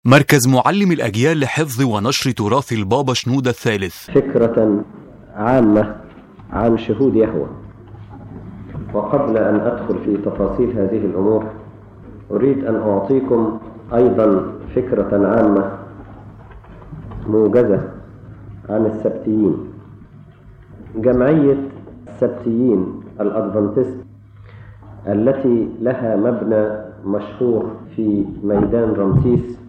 مركز معلم الأجيال لحفظ ونشر تراث البابا شنودة الثالث فكرة عامة عن شهود يهوه وقبل أن أدخل في تفاصيل هذه الأمور أريد أن أعطيكم أيضا فكرة عامة موجزة عن السبتيين جمعية السبتيين الأدفنتست التي لها مبنى مشهور في ميدان رمسيس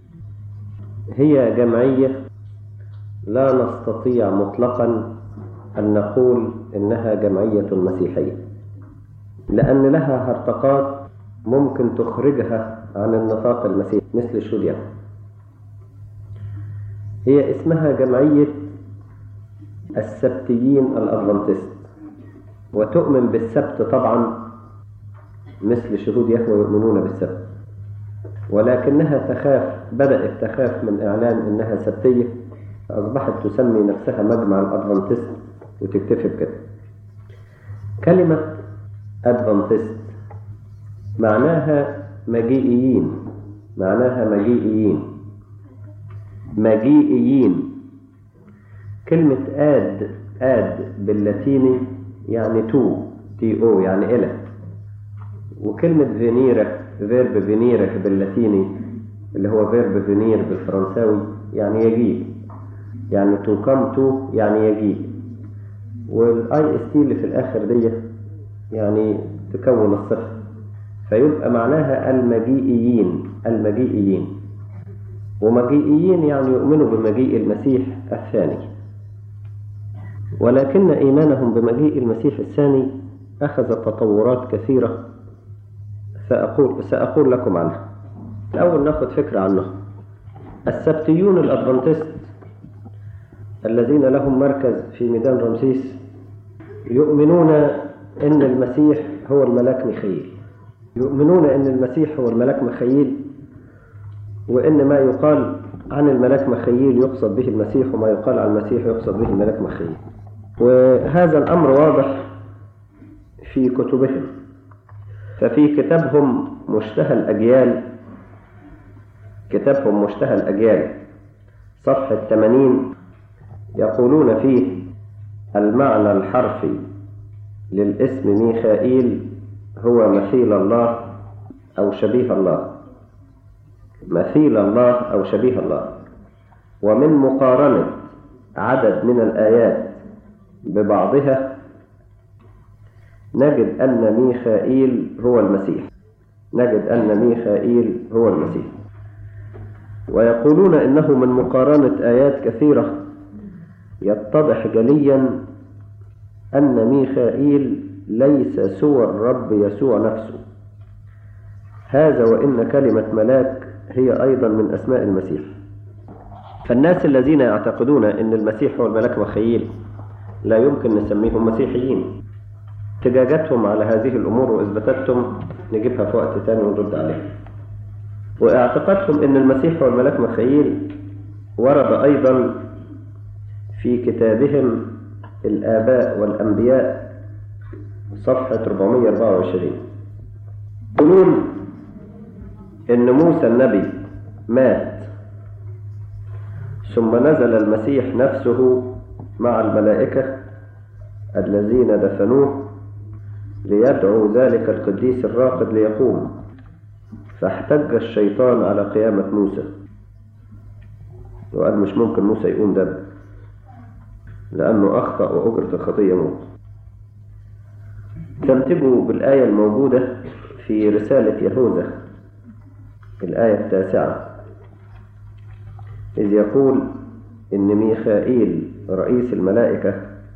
هي جمعية لا نستطيع مطلقا أن نقول إنها جمعية مسيحية لأن لها هرطقات ممكن تخرجها عن النطاق المسيحي مثل شوليا هي اسمها جمعية السبتيين الأدفنتست وتؤمن بالسبت طبعا مثل شهود يهوه يؤمنون بالسبت ولكنها تخاف بدأت تخاف من إعلان إنها سبتية فأصبحت تسمي نفسها مجمع الأدفنتست وتكتفي بكده كلمة أدفنتست معناها مجيئيين معناها مجيئيين مجيئيين كلمة آد آد باللاتيني يعني تو تي او يعني إلى وكلمة فينيرا فيرب فينيرا باللاتيني اللي هو فيرب فينير بالفرنساوي يعني يجيء يعني تو كم تو يعني يجيء والاي اس تي اللي في الاخر دي يعني تكون الصفة فيبقى معناها المجيئيين المجيئيين ومجيئيين يعني يؤمنوا بمجيء المسيح الثاني ولكن إيمانهم بمجيء المسيح الثاني أخذ تطورات كثيرة سأقول, سأقول لكم عنها الأول ناخذ فكرة عنه السبتيون الأدفنتست الذين لهم مركز في ميدان رمسيس يؤمنون أن المسيح هو الملاك ميخائيل يؤمنون أن المسيح هو الملاك ميخائيل وأن ما يقال عن الملاك ميخائيل يقصد به المسيح وما يقال عن المسيح يقصد به الملاك ميخائيل وهذا الأمر واضح في كتبهم ففي كتابهم مشتهى الأجيال كتابهم مشتهى الأجيال صفحة 80 يقولون فيه المعنى الحرفي للاسم ميخائيل هو مثيل الله أو شبيه الله مثيل الله أو شبيه الله ومن مقارنة عدد من الآيات ببعضها نجد أن ميخائيل هو المسيح نجد أن ميخائيل هو المسيح ويقولون إنه من مقارنة آيات كثيرة يتضح جليا أن ميخائيل ليس سوى الرب يسوع نفسه هذا وإن كلمة ملاك هي أيضا من أسماء المسيح فالناس الذين يعتقدون أن المسيح هو الملاك مخيل لا يمكن نسميهم مسيحيين احتجاجاتهم على هذه الأمور وإثباتاتهم نجيبها في وقت تاني ونرد عليها واعتقادهم أن المسيح هو الملاك مخيل ورد أيضا في كتابهم الآباء والأنبياء صفحة 424 يقولون إن موسى النبي مات ثم نزل المسيح نفسه مع الملائكة الذين دفنوه ليدعو ذلك القديس الراقد ليقوم فاحتج الشيطان على قيامة موسى وقال مش ممكن موسى يقوم ده لأنه أخطأ وأجرة الخطية موت تنتجوا بالآية الموجودة في رسالة يهوذا الآية التاسعة إذ يقول إن ميخائيل رئيس الملائكة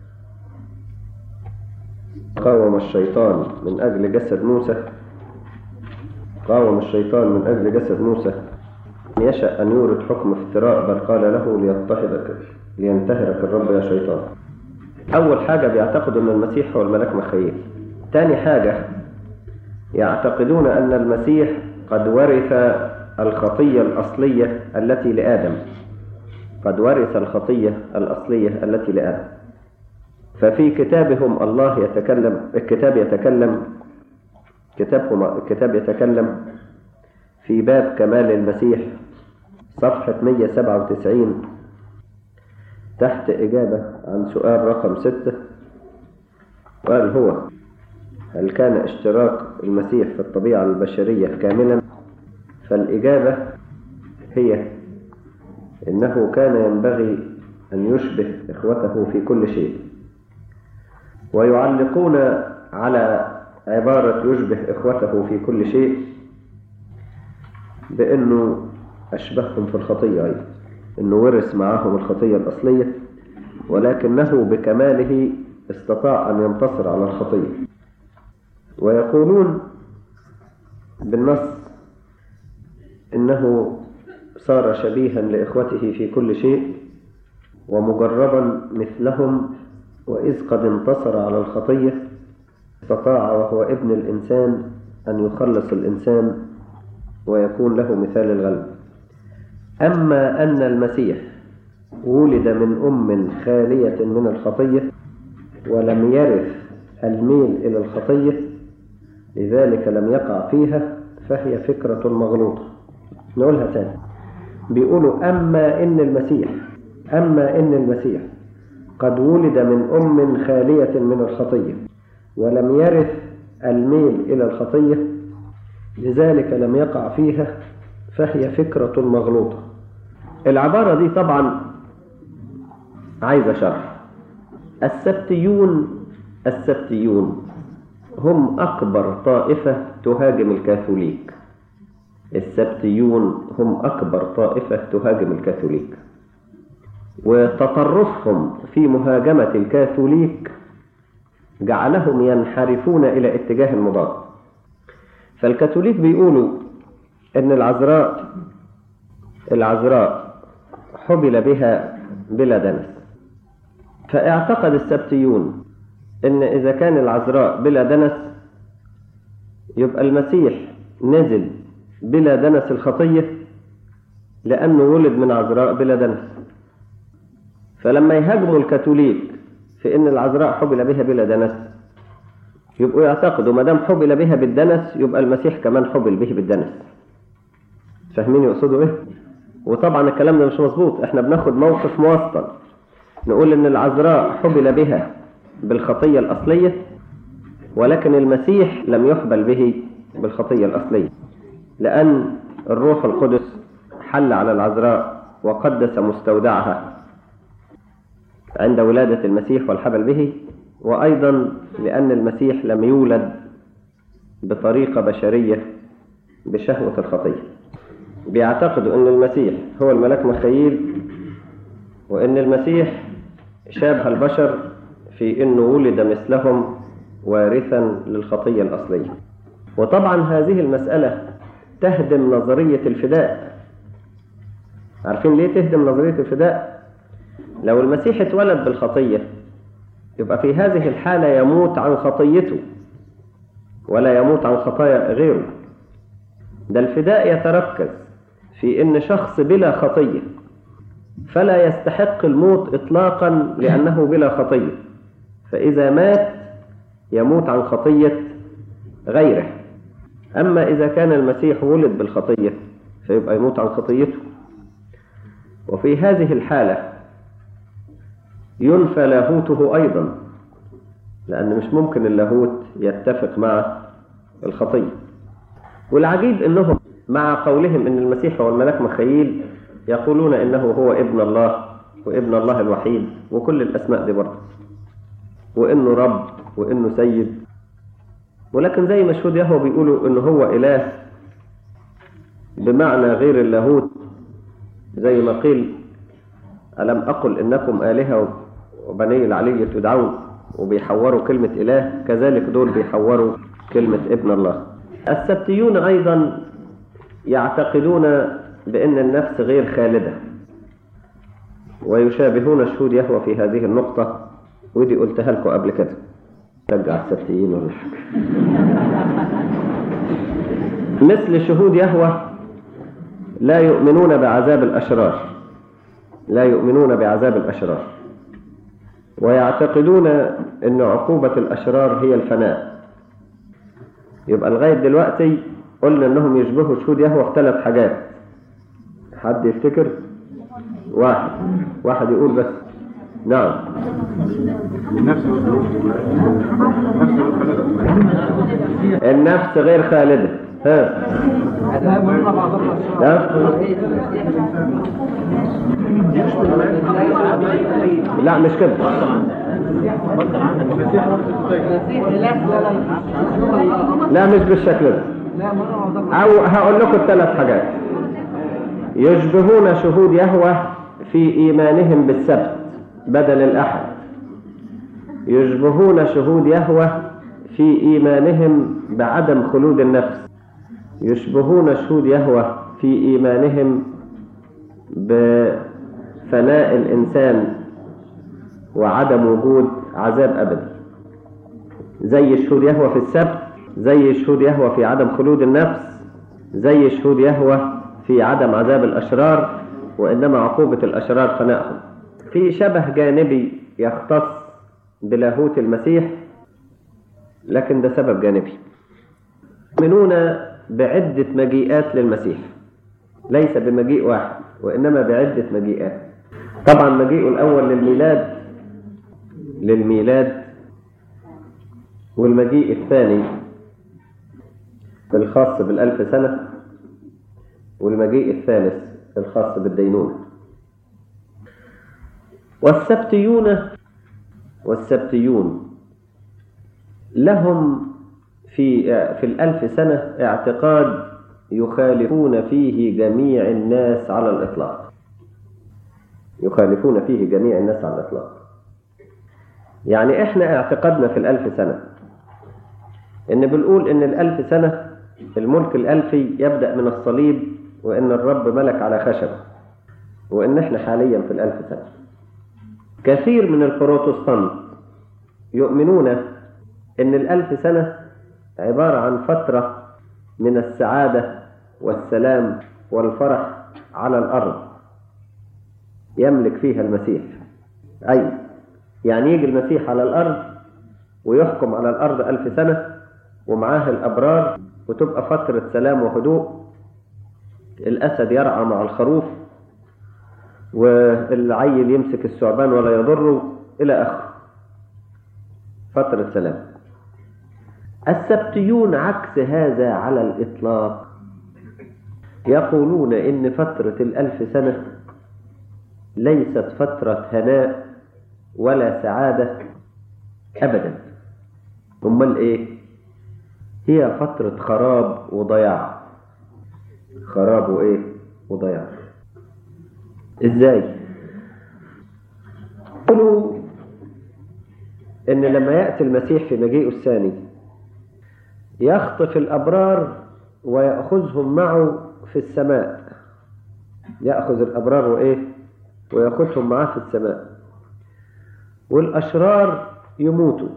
قاوم الشيطان من أجل جسد موسى قاوم الشيطان من أجل جسد موسى يشأ أن يورد حكم افتراء بل قال له ليضطهدك لينتهرك الرب يا شيطان أول حاجة بيعتقدوا أن المسيح هو الملاك مخيل تاني حاجة يعتقدون أن المسيح قد ورث الخطية الأصلية التي لآدم قد ورث الخطية الأصلية التي لآدم ففي كتابهم الله يتكلم الكتاب يتكلم كتابهم الكتاب يتكلم في باب كمال المسيح صفحة 197 تحت إجابة عن سؤال رقم ستة قال هو هل كان اشتراك المسيح في الطبيعة البشرية كاملا فالإجابة هي إنه كان ينبغي أن يشبه إخوته في كل شيء ويعلقون على عبارة يشبه إخوته في كل شيء بأنه أشبههم في الخطية أيضا أنه ورث معهم الخطية الأصلية ولكنه بكماله استطاع أن ينتصر على الخطية ويقولون بالنص إنه صار شبيها لإخوته في كل شيء ومجربا مثلهم وإذ قد انتصر على الخطية استطاع وهو ابن الإنسان أن يخلص الإنسان ويكون له مثال الغلب أما أن المسيح ولد من أم خالية من الخطية ولم يرث الميل إلى الخطية لذلك لم يقع فيها فهي فكرة مغلوطة نقولها تاني بيقولوا أما إن المسيح أما إن المسيح قد ولد من أم خالية من الخطية ولم يرث الميل إلى الخطية لذلك لم يقع فيها فهي فكرة مغلوطة العبارة دي طبعا عايزة شرح السبتيون السبتيون هم أكبر طائفة تهاجم الكاثوليك السبتيون هم أكبر طائفة تهاجم الكاثوليك وتطرفهم في مهاجمة الكاثوليك جعلهم ينحرفون إلى اتجاه المضاد فالكاثوليك بيقولوا إن العذراء العذراء حبل بها بلا دنس فاعتقد السبتيون إن إذا كان العذراء بلا دنس يبقى المسيح نزل بلا دنس الخطية لأنه ولد من عذراء بلا دنس فلما يهاجموا الكاثوليك في ان العذراء حبل بها بلا دنس يبقوا يعتقدوا ما دام حبل بها بالدنس يبقى المسيح كمان حبل به بالدنس فاهمين يقصدوا ايه وطبعا الكلام ده مش مظبوط احنا بناخد موقف موسطن نقول ان العذراء حبل بها بالخطيه الاصليه ولكن المسيح لم يحبل به بالخطيه الاصليه لان الروح القدس حل على العذراء وقدس مستودعها عند ولادة المسيح والحبل به وأيضا لأن المسيح لم يولد بطريقة بشرية بشهوة الخطية بيعتقدوا أن المسيح هو الملاك مخيل وأن المسيح شابه البشر في أنه ولد مثلهم وارثا للخطية الأصلية وطبعا هذه المسألة تهدم نظرية الفداء عارفين ليه تهدم نظرية الفداء؟ لو المسيح اتولد بالخطية يبقى في هذه الحالة يموت عن خطيته ولا يموت عن خطايا غيره ده الفداء يتركز في ان شخص بلا خطية فلا يستحق الموت اطلاقا لانه بلا خطية فاذا مات يموت عن خطية غيره اما اذا كان المسيح ولد بالخطية فيبقى يموت عن خطيته وفي هذه الحالة ينفى لاهوته أيضا لأن مش ممكن اللاهوت يتفق مع الخطية والعجيب أنهم مع قولهم أن المسيح هو الملاك مخيل يقولون أنه هو ابن الله وابن الله الوحيد وكل الأسماء دي برضه وأنه رب وأنه سيد ولكن زي ما شهود يهوه بيقولوا أنه هو إله بمعنى غير اللاهوت زي ما قيل ألم أقل إنكم آلهة وبني العلي تدعون وبيحوروا كلمة إله كذلك دول بيحوروا كلمة ابن الله السبتيون أيضا يعتقدون بأن النفس غير خالدة ويشابهون شهود يهوى في هذه النقطة ودي قلتها لكم قبل كده رجع السبتيين ولا حاجة مثل شهود يهوى لا يؤمنون بعذاب الأشرار لا يؤمنون بعذاب الأشرار ويعتقدون أن عقوبة الأشرار هي الفناء يبقى لغاية دلوقتي قلنا أنهم يشبهوا شهود يهوى في ثلاث حاجات حد يفتكر واحد واحد يقول بس نعم النفس غير خالدة ها ها لا مش كده لا مش بالشكل ده او هقول لكم ثلاث حاجات يشبهون شهود يهوه في ايمانهم بالسبت بدل الاحد يشبهون شهود يهوه في ايمانهم بعدم خلود النفس يشبهون شهود يهوه في ايمانهم بفناء الانسان وعدم وجود عذاب ابدي زي شهود يهوه في السبت زي شهود يهوه في عدم خلود النفس زي شهود يهوه في عدم عذاب الاشرار وانما عقوبه الاشرار فنائهم في شبه جانبي يختص بلاهوت المسيح لكن ده سبب جانبي يؤمنون بعدة مجيئات للمسيح ليس بمجيء واحد وإنما بعدة مجيئات طبعا مجيئه الأول للميلاد للميلاد والمجيء الثاني الخاص بالألف سنة والمجيء الثالث الخاص بالدينونة والسبتيون والسبتيون لهم في في الألف سنة اعتقاد يخالفون فيه جميع الناس على الإطلاق يخالفون فيه جميع الناس على الإطلاق يعني إحنا اعتقدنا في الألف سنة إن بنقول إن الألف سنة الملك الألفي يبدأ من الصليب وإن الرب ملك على خشبة وإن إحنا حاليا في الألف سنة كثير من البروتستانت يؤمنون إن الألف سنة عبارة عن فترة من السعادة والسلام والفرح على الأرض يملك فيها المسيح أي يعني يجي المسيح على الأرض ويحكم على الأرض ألف سنة ومعاه الأبرار وتبقى فترة سلام وهدوء الأسد يرعى مع الخروف والعيل يمسك الثعبان ولا يضره إلى آخره فترة سلام السبتيون عكس هذا على الإطلاق يقولون إن فترة الألف سنة ليست فترة هناء ولا سعادة أبدا أمال إيه هي فترة خراب وضياع خراب وإيه وضياع إزاي قالوا إن لما يأتي المسيح في مجيئه الثاني يخطف الأبرار ويأخذهم معه في السماء يأخذ الأبرار وإيه ويأخذهم معه في السماء والأشرار يموتوا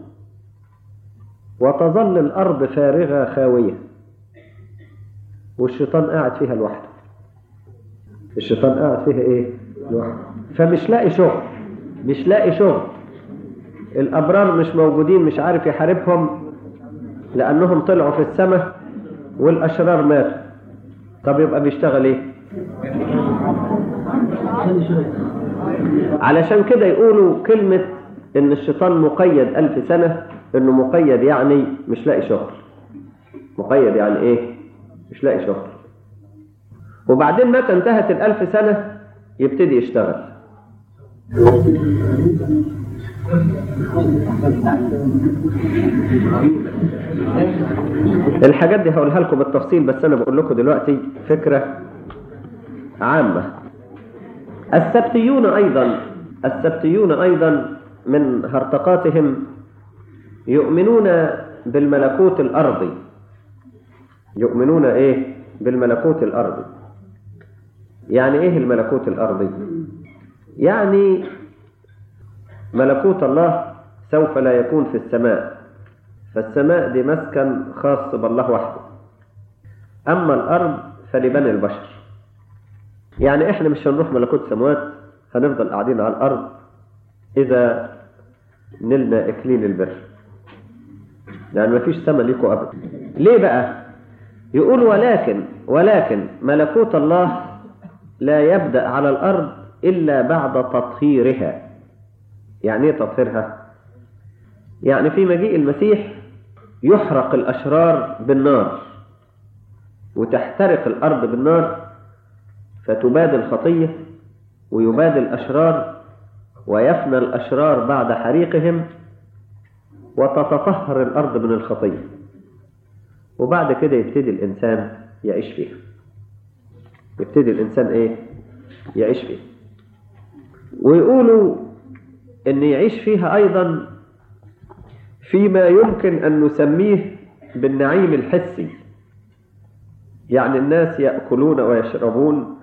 وتظل الأرض فارغة خاوية والشيطان قاعد فيها لوحده الشيطان قاعد فيها إيه لوحده فمش لاقي شغل مش لاقي شغل الأبرار مش موجودين مش عارف يحاربهم لأنهم طلعوا في السماء والأشرار ماتوا طب يبقى بيشتغل إيه علشان كده يقولوا كلمة إن الشيطان مقيد ألف سنة إنه مقيد يعني مش لاقي شغل مقيد يعني إيه مش لاقي شغل وبعدين متى انتهت الألف سنة يبتدي يشتغل الحاجات دي هقولها لكم بالتفصيل بس انا بقول لكم دلوقتي فكرة عامة السبتيون ايضا السبتيون ايضا من هرطقاتهم يؤمنون بالملكوت الارضي يؤمنون ايه بالملكوت الارضي يعني ايه الملكوت الارضي يعني ملكوت الله سوف لا يكون في السماء فالسماء دي مسكن خاص بالله وحده أما الأرض فلبني البشر يعني إحنا مش هنروح ملكوت سموات هنفضل قاعدين على الأرض إذا نلنا إكليل البر يعني مفيش سما ليكوا أبدا ليه بقى يقول ولكن ولكن ملكوت الله لا يبدأ على الأرض إلا بعد تطهيرها يعني إيه تطهيرها؟ يعني في مجيء المسيح يحرق الأشرار بالنار وتحترق الأرض بالنار فتباد الخطية ويباد الأشرار ويفنى الأشرار بعد حريقهم وتتطهر الأرض من الخطية وبعد كده يبتدي الإنسان يعيش فيها يبتدي الإنسان إيه؟ يعيش فيها ويقولوا إن يعيش فيها أيضا فيما يمكن أن نسميه بالنعيم الحسي يعني الناس يأكلون ويشربون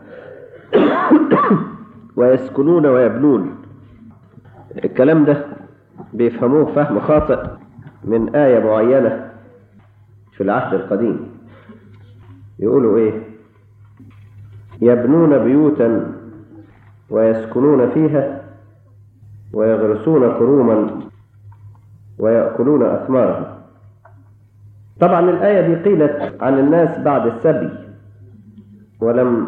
ويسكنون ويبنون الكلام ده بيفهموه فهم خاطئ من آية معينة في العهد القديم يقولوا ايه يبنون بيوتا ويسكنون فيها ويغرسون كروما ويأكلون أثمارها طبعا الآية دي قيلت عن الناس بعد السبي ولم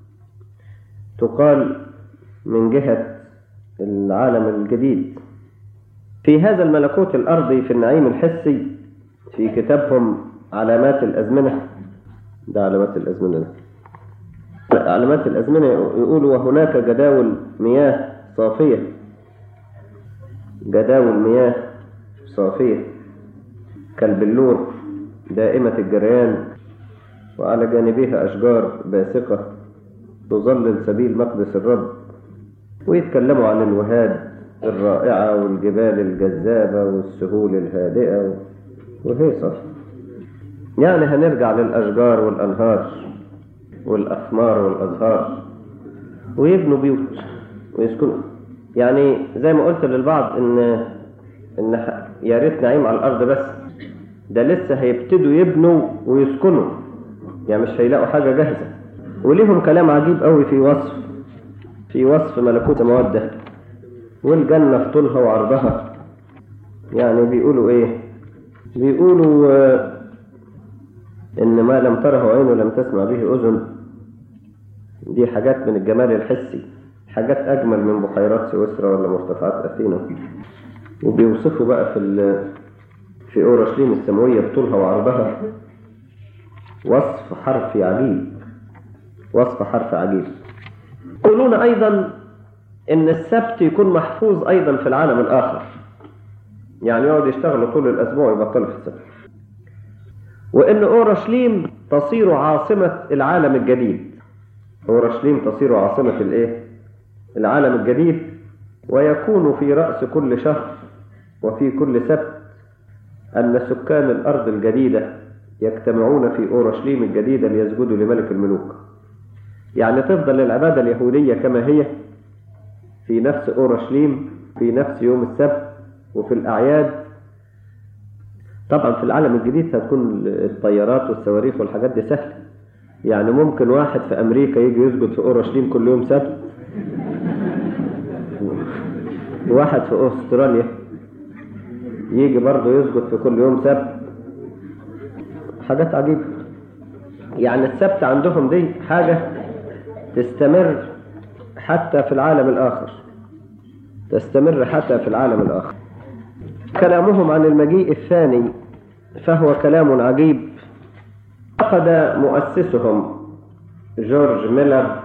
تقال من جهة العالم الجديد في هذا الملكوت الأرضي في النعيم الحسي في كتابهم علامات الأزمنة ده علامات الأزمنة ده علامات الأزمنة يقولوا وهناك جداول مياه صافية جداول مياه صافية كالبلور دائمة الجريان وعلى جانبها أشجار باسقة تظلل سبيل مقدس الرب ويتكلموا عن الوهاد الرائعة والجبال الجذابة والسهول الهادئة وهيصة يعني هنرجع للأشجار والأنهار والأثمار والأزهار ويبنوا بيوت ويسكنوا يعني زي ما قلت للبعض إن إن يا ريت نعيم على الأرض بس ده لسه هيبتدوا يبنوا ويسكنوا يعني مش هيلاقوا حاجة جاهزة وليهم كلام عجيب قوي في وصف في وصف ملكوت السماوات ده والجنة في طولها وعرضها يعني بيقولوا ايه بيقولوا آه ان ما لم تره عين ولم تسمع به اذن دي حاجات من الجمال الحسي حاجات اجمل من بحيرات سويسرا ولا مرتفعات اثينا وبيوصفوا بقى في في اورشليم السماويه بطولها وعرضها وصف حرفي عجيب وصف حرف عجيب يقولون ايضا ان السبت يكون محفوظ ايضا في العالم الاخر يعني يقعد يشتغلوا طول الاسبوع يبطلوا في السبت وان اورشليم تصير عاصمه العالم الجديد اورشليم تصير عاصمه الايه العالم الجديد ويكون في راس كل شهر وفي كل سبت ان سكان الارض الجديده يجتمعون في اورشليم الجديده ليسجدوا لملك الملوك يعني تفضل العباده اليهوديه كما هي في نفس اورشليم في نفس يوم السبت وفي الاعياد طبعا في العالم الجديد هتكون الطيارات والصواريخ والحاجات دي سهله يعني ممكن واحد في امريكا يجي يسجد في اورشليم كل يوم سبت وواحد في استراليا يجي برضه يسجد في كل يوم سبت حاجات عجيبه يعني السبت عندهم دي حاجه تستمر حتى في العالم الآخر تستمر حتى في العالم الآخر كلامهم عن المجيء الثاني فهو كلام عجيب فقد مؤسسهم جورج ميلر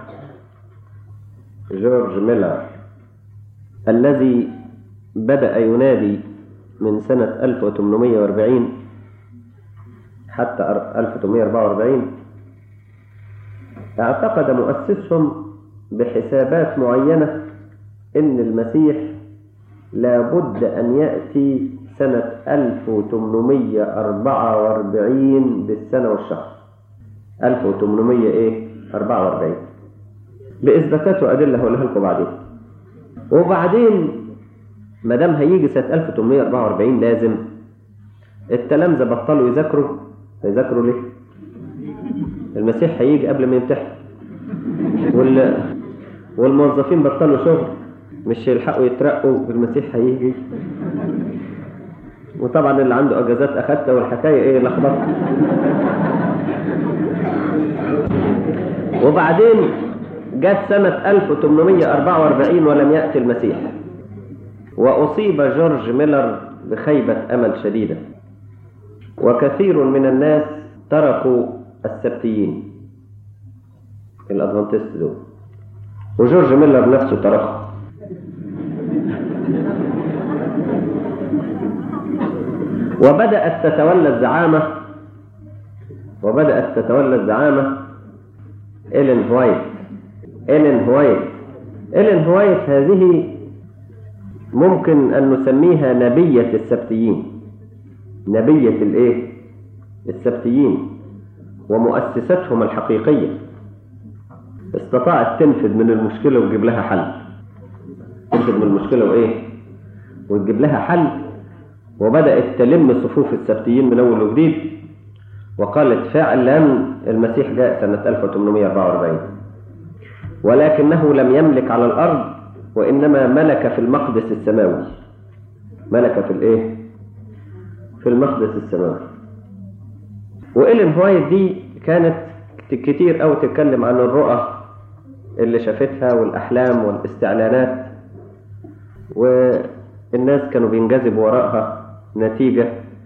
جورج ميلر الذي بدأ ينادي من سنة 1840 حتى 1844 اعتقد مؤسسهم بحسابات معينة إن المسيح لابد أن يأتي سنة 1844 بالسنة والشهر 1800 إيه 44 بإثباتات وأدلة هقولها لكم بعدين وبعدين ما دام هيجي سنة 1844 لازم التلامذة بطلوا يذاكروا هيذاكروا ليه؟ المسيح هيجي قبل ما يمتحن وال... والموظفين بطلوا شغل مش يلحقوا يترقوا المسيح هيجي وطبعا اللي عنده اجازات اخدتها والحكايه ايه لخبطه وبعدين جت سنة 1844 ولم يأتي المسيح وأصيب جورج ميلر بخيبة أمل شديدة وكثير من الناس تركوا السبتيين الأدفانتست دول وجورج ميلر نفسه تركه وبدأت تتولى الزعامة وبدأت تتولى الزعامة إيلين هوايت إيلين هوايت إيلين هوايت هذه ممكن أن نسميها نبية السبتيين نبية الإيه؟ السبتيين ومؤسستهم الحقيقية استطاعت تنفذ من المشكلة وتجيب لها حل تنفذ من المشكلة وإيه؟ وتجيب لها حل وبدأت تلم صفوف السبتيين من أول وجديد وقالت فعلا المسيح جاء سنة 1844 ولكنه لم يملك على الأرض وإنما ملك في المقدس السماوي ملك في الإيه؟ في المقدس السماوي وإيلين هوايت دي كانت كتير أوي تتكلم عن الرؤى اللي شافتها والأحلام والاستعلانات والناس كانوا بينجذبوا وراءها نتيجة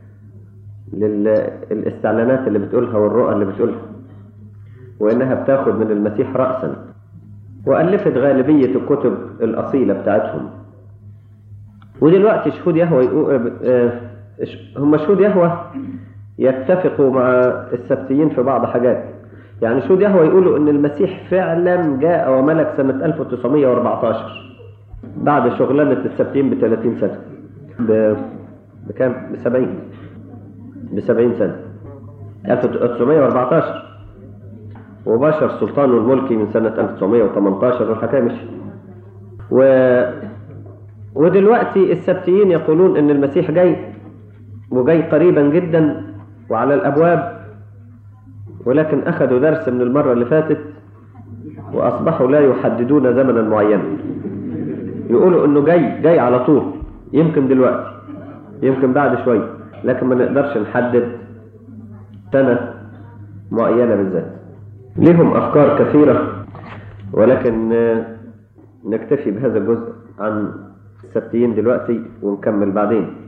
للاستعلانات اللي بتقولها والرؤى اللي بتقولها وإنها بتاخد من المسيح رأسا وألفت غالبية الكتب الأصيلة بتاعتهم ودلوقتي شهود يهوى يقول هم شهود يهوى يتفقوا مع السبتيين في بعض حاجات يعني شهود يهوى يقولوا ان المسيح فعلا جاء وملك سنة 1914 بعد شغلانة السبتيين ب 30 سنة ب... بكام؟ ب 70 ب 70 سنة 1914 وبشر السلطان الملكي من سنة 1918 والحكاية مش و... ودلوقتي السبتيين يقولون ان المسيح جاي وجاي قريبا جدا وعلى الابواب ولكن اخذوا درس من المرة اللي فاتت واصبحوا لا يحددون زمنا معينا يقولوا انه جاي جاي على طول يمكن دلوقتي يمكن بعد شوية لكن ما نقدرش نحدد سنة معينة بالذات لهم أفكار كثيرة ولكن نكتفي بهذا الجزء عن السبتيين دلوقتي ونكمل بعدين